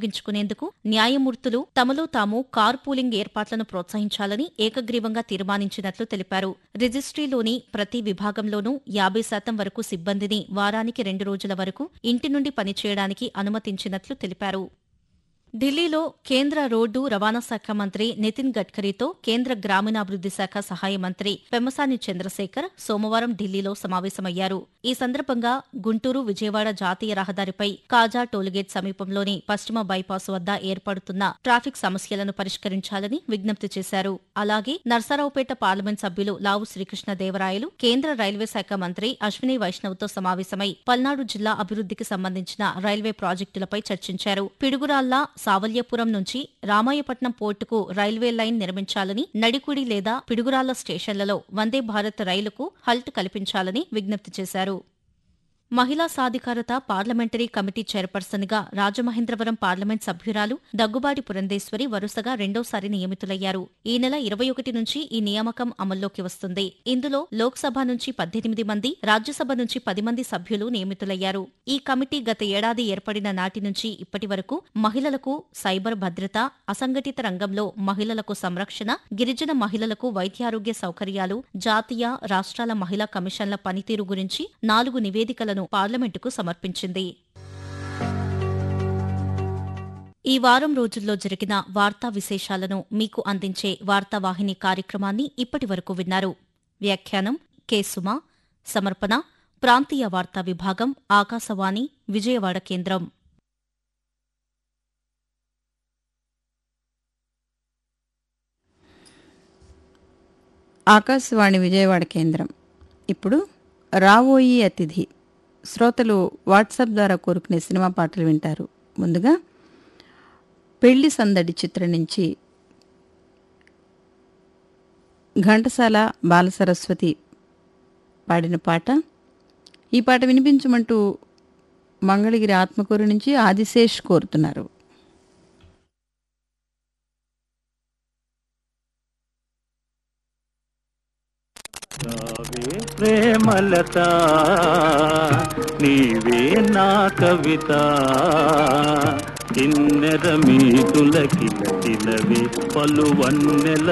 వినియోగించుకునేందుకు న్యాయమూర్తులు తమలో తాము కార్ పూలింగ్ ఏర్పాట్లను ప్రోత్సహించాలని ఏకగ్రీవంగా తీర్మానించినట్లు తెలిపారు రిజిస్ట్రీలోని ప్రతి విభాగంలోనూ యాభై శాతం వరకు సిబ్బందిని వారానికి రెండు రోజుల వరకు ఇంటి నుండి పనిచేయడానికి అనుమతించినట్లు తెలిపారు ఢిల్లీలో కేంద్ర రోడ్డు రవాణా శాఖ మంత్రి నితిన్ గడ్కరీతో కేంద్ర గ్రామీణాభివృద్ది శాఖ సహాయ మంత్రి పెమ్మసాని చంద్రశేఖర్ సోమవారం ఢిల్లీలో సమావేశమయ్యారు ఈ సందర్భంగా గుంటూరు విజయవాడ జాతీయ రహదారిపై కాజా టోల్గేట్ సమీపంలోని పశ్చిమ బైపాస్ వద్ద ఏర్పడుతున్న ట్రాఫిక్ సమస్యలను పరిష్కరించాలని విజ్ఞప్తి చేశారు అలాగే నర్సరావుపేట పార్లమెంట్ సభ్యులు లావు శ్రీకృష్ణదేవరాయలు కేంద్ర రైల్వే శాఖ మంత్రి అశ్విని వైష్ణవ్తో సమావేశమై పల్నాడు జిల్లా అభివృద్దికి సంబంధించిన రైల్వే ప్రాజెక్టులపై చర్చించారు పిడుగురాళ్ల సావల్యపురం నుంచి రామాయపట్నం పోర్టుకు రైల్వే లైన్ నిర్మించాలని నడికుడి లేదా పిడుగురాళ్ల స్టేషన్లలో వందే భారత్ రైలుకు హల్ట్ కల్పించాలని విజ్ఞప్తి చేశారు మహిళా సాధికారత పార్లమెంటరీ కమిటీ చైర్పర్సన్ గా రాజమహేంద్రవరం పార్లమెంట్ సభ్యురాలు దగ్గుబాటి పురంధేశ్వరి వరుసగా రెండోసారి నియమితులయ్యారు ఈ నెల ఇరవై ఒకటి నుంచి ఈ నియామకం అమల్లోకి వస్తుంది ఇందులో లోక్సభ నుంచి పద్దెనిమిది మంది రాజ్యసభ నుంచి పది మంది సభ్యులు నియమితులయ్యారు ఈ కమిటీ గత ఏడాది ఏర్పడిన నాటి నుంచి ఇప్పటి వరకు మహిళలకు సైబర్ భద్రత అసంఘటిత రంగంలో మహిళలకు సంరక్షణ గిరిజన మహిళలకు వైద్యారోగ్య సౌకర్యాలు జాతీయ రాష్ట్రాల మహిళా కమిషన్ల పనితీరు గురించి నాలుగు నివేదికలను పార్లమెంటుకు సమర్పించింది ఈ వారం రోజుల్లో జరిగిన వార్తా విశేషాలను మీకు అందించే వార్తావాహిని కార్యక్రమాన్ని ఇప్పటి వరకు విన్నారు వ్యాఖ్యానం కె సుమ సమర్పణ ప్రాంతీయ వార్తా విభాగం ఆకాశవాణి విజయవాడ కేంద్రం ఆకాశవాణి విజయవాడ కేంద్రం ఇప్పుడు రావోయి అతిథి శ్రోతలు వాట్సాప్ ద్వారా కోరుకునే సినిమా పాటలు వింటారు ముందుగా పెళ్లి సందడి చిత్రం నుంచి ఘంటసాల బాలసరస్వతి పాడిన పాట ఈ పాట వినిపించమంటూ మంగళగిరి ఆత్మకూరు నుంచి ఆదిశేష్ కోరుతున్నారు రావే ప్రేమలత నీవే నా కవిత కిన్నెర మీతుల కిలకిలవే పలు వన్నెల